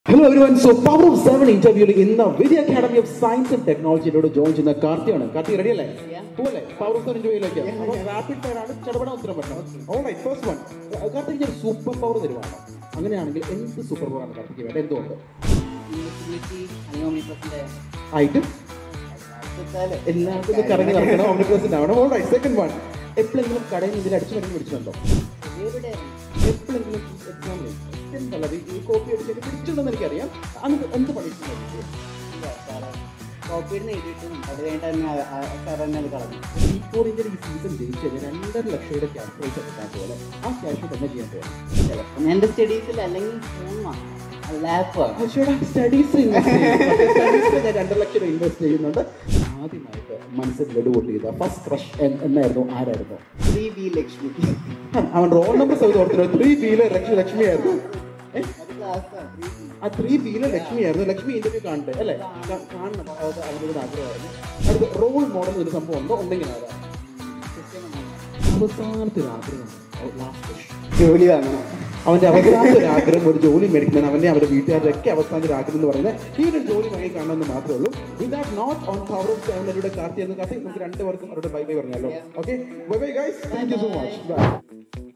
Hello everyone so power of seven ഇന്റർവ്യൂവിൽ ഇന്ന് Vidya academy of science and ടെക്നോളജിയോട് join ചെയ്യുന്ന കാർത്തിയാണ് കാർത്തി റെഡി അല്ലേ പോലെ പവർ ഓഫ് സെവൻ ഇന്റർവ്യൂയിലേക്ക് അപ്പോൾ റാപ്പിഡ് ഫയർ ആണ് ചടപട ഉത്തരം പറ്റണം ഓൾറൈറ്റ് ഫസ്റ്റ് വൺ കാർത്തിക്ക് ഒരു സൂപ്പർ പവർ തരുവാണ് അങ്ങനെയാണെങ്കിൽ എന്ത് സൂപ്പർ പവർ ആണ് കാർത്തിക്ക് വേണ്ടത് എന്തുകൊണ്ട് ഇൻവിസിബിലിറ്റി അല്ലെങ്കിൽ ഓംനിപ്രസിന്റെ ആയിട്ട് എല്ലാത്തിലും കറങ്ങി നടക്കണം ഓംനി പ്രസന്റ് ആവണം ഓൾറൈറ്റ് സെക്കൻഡ് വൺ എപ്പോഴെങ്കിലും കടയിൽ നിന്ന് ഇതിൽ അടിച്ചു മരുന്ന് പിടിച്ചിട്ടുണ്ടോ എവിടെ എപ്പോഴെങ്കിലും എക്സാമിൽ എന്തല്ലത് ഈ കോപ്പി അടിച്ചിട്ട് പിടിച്ചിട്ടുണ്ടെന്ന് എനിക്കറിയാം അന്ന് എന്ത് പഠിച്ചിട്ടുണ്ട് കോപ്പിയിൽ നിന്ന് എഴുതിയിട്ടും അത് വേണ്ട സാർ തന്നെ അത് കളഞ്ഞു ബിഫോറിന്റെ ഈ സീസൺ ജയിച്ചു കഴിഞ്ഞാൽ രണ്ടര ലക്ഷം രൂപ ക്യാഷ് പ്രൈസ് എടുക്കാൻ പോലെ ആ ക്യാഷ് തന്നെ ചെയ്യാൻ പോകണം ചിലപ്പോൾ എൻ്റെ സ്റ്റഡീസിൽ അല്ലെങ്കിൽ ഫോൺ വാങ്ങും ലാപ്പാണ് പക്ഷേ സ്റ്റഡീസ് സ്റ്റഡീസിൽ ഞാൻ രണ്ടര ലക്ഷം രൂപ ഇൻവെസ്റ്റ് ചെയ്യുന്നുണ്ട് ആദ്യമായിട്ട് മനസ്സിൽ ലഡു ചെയ്ത ഫസ്റ്റ് ക്രഷ് എന്നായിരുന്നു ആരായിരുന്നു ശ്രീ വി ലക്ഷ്മി അവൻ റോൾ നമ്പർ സൗദി ഓർത്തില്ല ത്രീ ബിയിലെ ലക്ഷ്മി ലക്ഷ്മി ആയിരുന്നു ഏ? അത് ക്ലാസ്സാണ് ത്രീ ബി ആ ത്രീ ബിയിലെ ലക്ഷ്മി ആയിരുന്നു ലക്ഷ്മി ഇന്റർവ്യൂ കാണട്ടെ അല്ലേ കാ- കാണണം അത് അവനോട് ആഗ്രഹമായിരുന്നു അടുത്ത റോൾ മോഡൽ ഒരു സംഭവം ഉണ്ടോ ഉണ്ടെങ്കിൽ ആരാ അവസാനത്തെ ഒരു ആഗ്രഹം ലാസ്റ്റ് ജോലി വാങ്ങണം അവന്റെ അവസാനത്തെ ഒരു ആഗ്രഹം ഒരു ജോലി മേടിക്കണം അവന്റെ അവരുടെ വീട്ടുകാരുടെ ഒക്കെ അവസാനത്തെ ഒരു ആഗ്രഹം എന്ന് പറയുന്നത് ഈ ഒരു ജോലി വാങ്ങി കാണണമെന്ന് മാത്രമേ ഉള്ളൂ with that note on power of സെവനരുടെ കാർത്തി എന്ന് കാർത്തി നമുക്ക് രണ്ടുപേർക്കും അവരുടെ ബൈ ബൈ പറഞ്ഞല്ലോ okay bye bye guys thank you so much by